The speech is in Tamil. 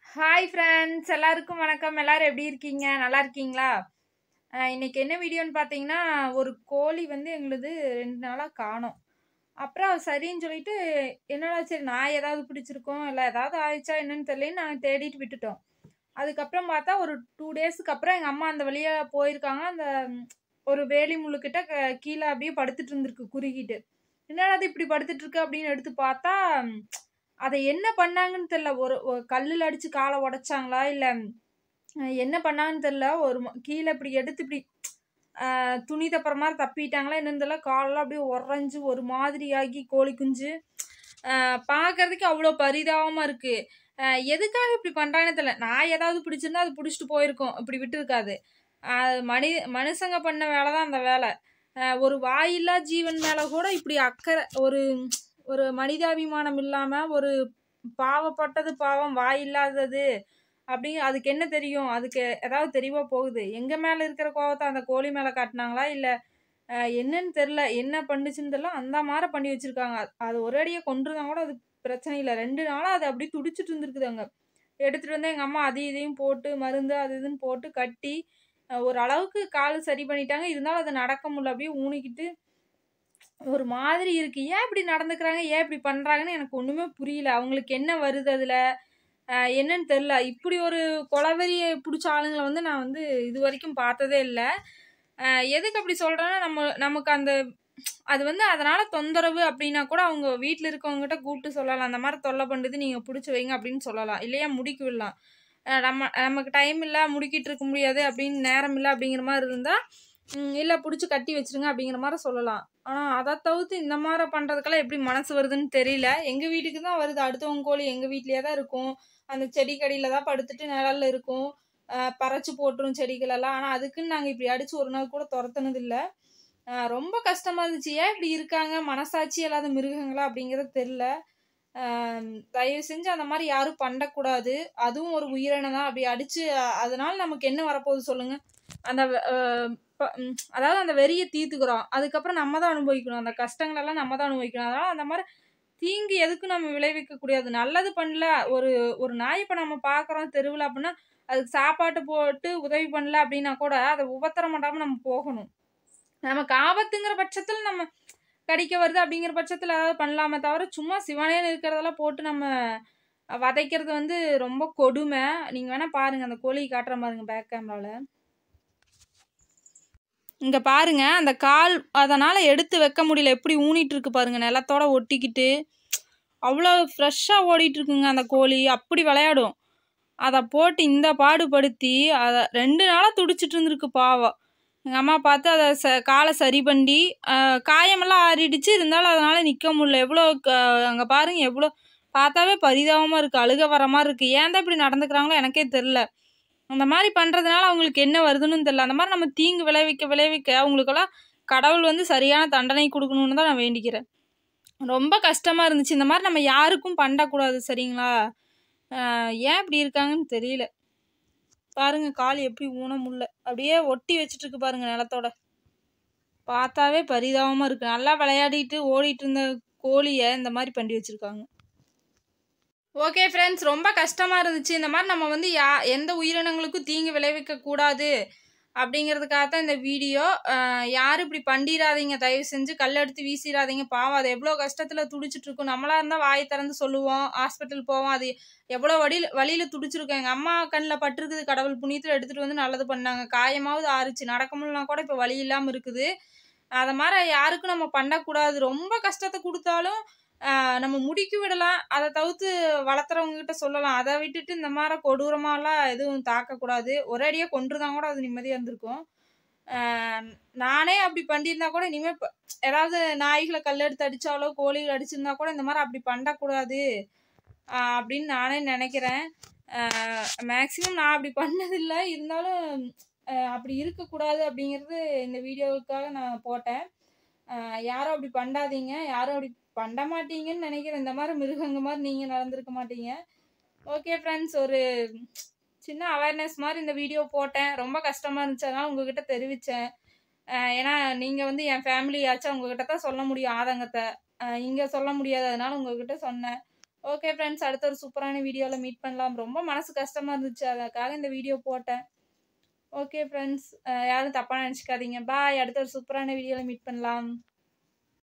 ஹாய் ஃப்ரெண்ட்ஸ் எல்லாருக்கும் வணக்கம் எல்லாரும் எப்படி இருக்கீங்க நல்லா இருக்கீங்களா அஹ் இன்னைக்கு என்ன வீடியோன்னு பார்த்தீங்கன்னா ஒரு கோழி வந்து எங்களுது ரெண்டு நாளாக காணோம் அப்புறம் சரின்னு சொல்லிட்டு என்னடா சரி நான் ஏதாவது பிடிச்சிருக்கோம் இல்லை ஏதாவது ஆயிடுச்சா என்னன்னு தெரியலன்னு நாங்கள் தேடிட்டு விட்டுட்டோம் அதுக்கப்புறம் பார்த்தா ஒரு டூ டேஸ்க்கு அப்புறம் எங்கள் அம்மா அந்த வழியாக போயிருக்காங்க அந்த ம், ஒரு வேலி முள்ளுக்கிட்ட க- கீழே அப்படியே படுத்துட்டு இருந்திருக்கு குறுகிட்டு என்னடா அது இப்படி படுத்துட்டு இருக்கு அப்படின்னு எடுத்து பார்த்தா ம், அதை என்ன பண்ணாங்கன்னு தெரியல ஒரு ஒரு கல்லில் அடிச்சு காலை உடைச்சாங்களா இல்லை என்ன பண்ணாங்கன்னு தெரியல ஒரு ம- கீழே இப்படி எடுத்து இப்படி ஆஹ், துணி தப்புற மாதிரி தப்பிட்டாங்களா என்னன்னு தெரியல காலெல்லாம் அப்படியே உறைஞ்சு ஒரு மாதிரி ஆகி கோழி குஞ்சு பார்க்கறதுக்கு அவ்வளோ பரிதாபமாக இருக்கு ஆஹ், எதுக்காக இப்படி பண்ணுறாங்கன்னு தெரியல நான் ஏதாவது பிடிச்சிருந்தா அது பிடிச்சிட்டு போயிருக்கோம் இப்படி விட்டு இருக்காது மனி மனுஷங்க பண்ண வேலை தான் அந்த வேலை ஆஹ், ஒரு வாயில்லா ஜீவன் மேலே கூட இப்படி அக்கறை ஒரு ஒரு மனிதாபிமானம் இல்லாமல் ஒரு பாவப்பட்டது பாவம் வாய் இல்லாதது அப்படி அதுக்கு என்ன தெரியும் அதுக்கு ஏதாவது தெளிவாக போகுது எங்கள் மேலே இருக்கிற கோவத்தை அந்த கோழி மேலே காட்டினாங்களா இல்லை என்னன்னு தெரில என்ன பண்ணுச்சுன்னு தெரில அந்த மாதிரி பண்ணி வச்சுருக்காங்க அது ஒரு அடியை கொண்டுருந்தா கூட அது பிரச்சனை இல்லை ரெண்டு நாளாக அது அப்படியே துடிச்சிட்டு இருந்திருக்குது அங்கே எடுத்துகிட்டு வந்து எங்கள் அம்மா அது இதையும் போட்டு மருந்து அது இதுன்னு போட்டு கட்டி அஹ், ஒரு அளவுக்கு கால் சரி பண்ணிட்டாங்க இருந்தாலும் அது நடக்க முடியல அப்படியே ஊனிக்கிட்டு ஒரு மாதிரி இருக்கு ஏன் இப்படி நடந்துக்கிறாங்க ஏன் இப்படி பண்றாங்கன்னு எனக்கு ஒண்ணுமே புரியல அவங்களுக்கு என்ன வருது அதுல ஆஹ் என்னன்னு தெரியல இப்படி ஒரு கொலவெறியை பிடிச்ச ஆளுங்களை வந்து நான் வந்து இது வரைக்கும் பார்த்ததே இல்லை எதுக்கு அப்படி சொல்றேன்னா நம்ம நமக்கு அந்த அது வந்து அதனால தொந்தரவு அப்படின்னா கூட அவங்க வீட்டில் இருக்கவங்ககிட்ட கூப்பிட்டு சொல்லலாம் அந்த மாதிரி தொல்லை பண்ணுது நீங்கள் பிடிச்சி வைங்க அப்படின்னு சொல்லலாம் இல்லையா முடிக்க விடலாம் அஹ் நம்ம நமக்கு டைம் இல்லை முடிக்கிட்டு இருக்க முடியாது அப்படின்னு நேரம் இல்லை அப்படிங்கிற மாதிரி இருந்தால் இல்லை பிடிச்சி கட்டி வச்சிருங்க அப்படிங்கிற மாதிரி சொல்லலாம் ஆனால் அதை தவிர்த்து இந்த மாதிரி பண்ணுறதுக்கெல்லாம் எப்படி மனசு வருதுன்னு தெரியல எங்கள் வீட்டுக்கு தான் வருது அடுத்தவங்க கோழி எங்கள் வீட்லேயே தான் இருக்கும் அந்த செடி கடியில் தான் படுத்துட்டு நிழல்ல இருக்கும் அஹ் பறைச்சு போட்டுரும் செடிகளெல்லாம் ஆனால் அதுக்குன்னு நாங்கள் இப்படி அடித்து ஒரு நாள் கூட துரத்துனது இல்லை ரொம்ப கஷ்டமாக இருந்துச்சு ஏன் இப்படி இருக்காங்க மனசாட்சி இல்லாத மிருகங்களா அப்படிங்கிறது தெரில தயவு செஞ்சு அந்த மாதிரி யாரும் பண்ணக்கூடாது அதுவும் ஒரு உயிரினம் தான் அப்படி அடித்து அதனால நமக்கு என்ன வரப்போகுது சொல்லுங்க அந்த அஹ், ப- ம், அதாவது அந்த வெறியை தீர்த்துக்கிறோம் அதுக்கப்புறம் நம்ம தான் அனுபவிக்கணும் அந்த கஷ்டங்களெல்லாம் நம்ம தான் அனுபவிக்கணும் அதனால அந்த மாதிரி தீங்கு எதுக்கும் நம்ம விளைவிக்க கூடாது நல்லது பண்ணல ஒரு ஒரு நாய் இப்போ நம்ம பார்க்குறோம் தெருவில் அப்படின்னா அதுக்கு சாப்பாட்டு போட்டு உதவி பண்ணல அப்படின்னா கூட அதை உபத்திரம் பண்ணாமல் நம்ம போகணும் நமக்கு ஆபத்துங்கிற பட்சத்தில் நம்ம கடிக்க வருது அப்படிங்கிற பட்சத்தில் ஏதாவது பண்ணலாமே தவிர சும்மா சிவனேன்னு இருக்கிறதெல்லாம் போட்டு நம்ம வதைக்கிறது வந்து ரொம்ப கொடுமை நீங்கள் வேணால் பாருங்கள் அந்த கோழி காட்டுற பாருங்க பேக் கேமராவில் இங்கே பாருங்க அந்த கால் அதனால் எடுத்து வைக்க முடியல எப்படி ஊனிட்டு இருக்கு பாருங்க நிலத்தோட ஒட்டிக்கிட்டு அவ்வளோ ஃப்ரெஷ்ஷாக ஓடிட்டு இருக்குங்க அந்த கோழி அப்படி விளையாடும் அதை போட்டு இந்த பாடுபடுத்தி அதை ரெண்டு நாளாக துடிச்சிட்டு இருந்திருக்கு பாவம் எங்கள் அம்மா பார்த்து அதை ச காலை சரி பண்ணி ஆஹ், காயமெல்லாம் ஆறிடுச்சு இருந்தாலும் அதனால் நிற்க முடியல எவ்வளோ அங்கே பாருங்க எவ்வளோ பார்த்தாவே பரிதாபமாக இருக்குது அழுக வர மாதிரி இருக்குது ஏன் தான் இப்படி நடந்துக்கிறாங்களோ எனக்கே தெரில அந்த மாதிரி பண்ணுறதுனால அவங்களுக்கு என்ன வருதுன்னு தெரில அந்த மாதிரி நம்ம தீங்கு விளைவிக்க விளைவிக்க அவங்களுக்கெல்லாம் கடவுள் வந்து சரியான தண்டனை கொடுக்கணும்னு தான் நான் வேண்டிக்கிறேன் ரொம்ப கஷ்டமாக இருந்துச்சு இந்த மாதிரி நம்ம யாருக்கும் பண்ணக்கூடாது சரிங்களா ஆஹ் ஏன் இப்படி இருக்காங்கன்னு தெரியல பாருங்க கால் எப்படி ஊன முடியல அப்படியே ஒட்டி வச்சுட்டு இருக்கு பாருங்க நிலத்தோட பார்த்தாவே பரிதாபமாக இருக்கு நல்லா விளையாடிட்டு ஓடிட்டு இருந்த கோழியை இந்த மாதிரி பண்ணி வச்சிருக்காங்க ஓகே ஃப்ரெண்ட்ஸ் ரொம்ப கஷ்டமாக இருந்துச்சு இந்த மாதிரி நம்ம வந்து யா எந்த உயிரினங்களுக்கும் தீங்கு விளைவிக்க கூடாது அப்படிங்கிறதுக்காக தான் இந்த வீடியோ யாரும் இப்படி பண்ணிடாதீங்க தயவு செஞ்சு கல் எடுத்து வீசிடாதீங்க பாவம் அது எவ்வளோ கஷ்டத்தில் துடிச்சிட்டு இருக்கும் நம்மளா இருந்தால் வாய் திறந்து சொல்லுவோம் ஹாஸ்பிட்டல் போவோம் அது எவ்வளோ வழியில் வழியில் துடிச்சிருக்கோம் எங்கள் அம்மா கண்ணில் பட்டிருக்குது கடவுள் புண்ணியத்தில் எடுத்துகிட்டு வந்து நல்லது பண்ணாங்க காயமாவது ஆறுச்சு நடக்க முடியலனா கூட இப்போ வழி இல்லாமல் இருக்குது அதை மாதிரி யாருக்கும் நம்ம பண்ணக்கூடாது ரொம்ப கஷ்டத்தை கொடுத்தாலும் ஆஹ் நம்ம முடுக்கி விடலாம் அதை தவிர்த்து வளர்த்துறவங்க கிட்ட சொல்லலாம் அதை விட்டுட்டு இந்த மாதிரி கொடூரமாலாம் எதுவும் தாக்கக்கூடாது ஒரே அடியாக கொண்டுருந்தா கூட அது நிம்மதியாக இருந்திருக்கும் ஆஹ் நானே அப்படி பண்ணியிருந்தா கூட இனிமேல் ப- ஏதாவது நாய்களை கல்லெடுத்து அடித்தாலோ கோழிகள் அடிச்சிருந்தா கூட இந்த மாதிரி அப்படி பண்ணக்கூடாது ஆஹ் அப்படின்னு நானே நினைக்கிறேன் மேக்ஸிமம் நான் அப்படி பண்ணதில்லை இருந்தாலும் ஆஹ் அப்படி இருக்கக்கூடாது அப்படிங்கிறது இந்த வீடியோவுக்காக நான் போட்டேன் ஆஹ் யாரும் அப்படி பண்ணாதீங்க யாரும் அப்படி பண்ண மாட்டீங்கன்னு நினைக்கிறேன் இந்த மாதிரி மிருகங்க மாதிரி நீங்கள் நடந்திருக்க மாட்டீங்க ஓகே ஃப்ரெண்ட்ஸ் ஒரு சின்ன அவேர்னஸ் மாதிரி இந்த வீடியோ போட்டேன் ரொம்ப கஷ்டமாக இருந்துச்சு அதனால் உங்ககிட்ட தெரிவித்தேன் ஏன்னா நீங்கள் வந்து என் ஃபேமிலி ஆச்சும் உங்ககிட்ட தான் சொல்ல முடியும் ஆதங்கத்தை இங்கே சொல்ல முடியாது அதனால உங்ககிட்ட சொன்னேன் ஓகே ஃப்ரெண்ட்ஸ் அடுத்த ஒரு சூப்பரான வீடியோவில் மீட் பண்ணலாம் ரொம்ப மனசு கஷ்டமாக இருந்துச்சு அதுக்காக இந்த வீடியோ போட்டேன் ஓகே ஃப்ரெண்ட்ஸ் யாரும் தப்பாக நினச்சிக்காதீங்க பாய் அடுத்த ஒரு சூப்பரான வீடியோவில் மீட் பண்ணலாம்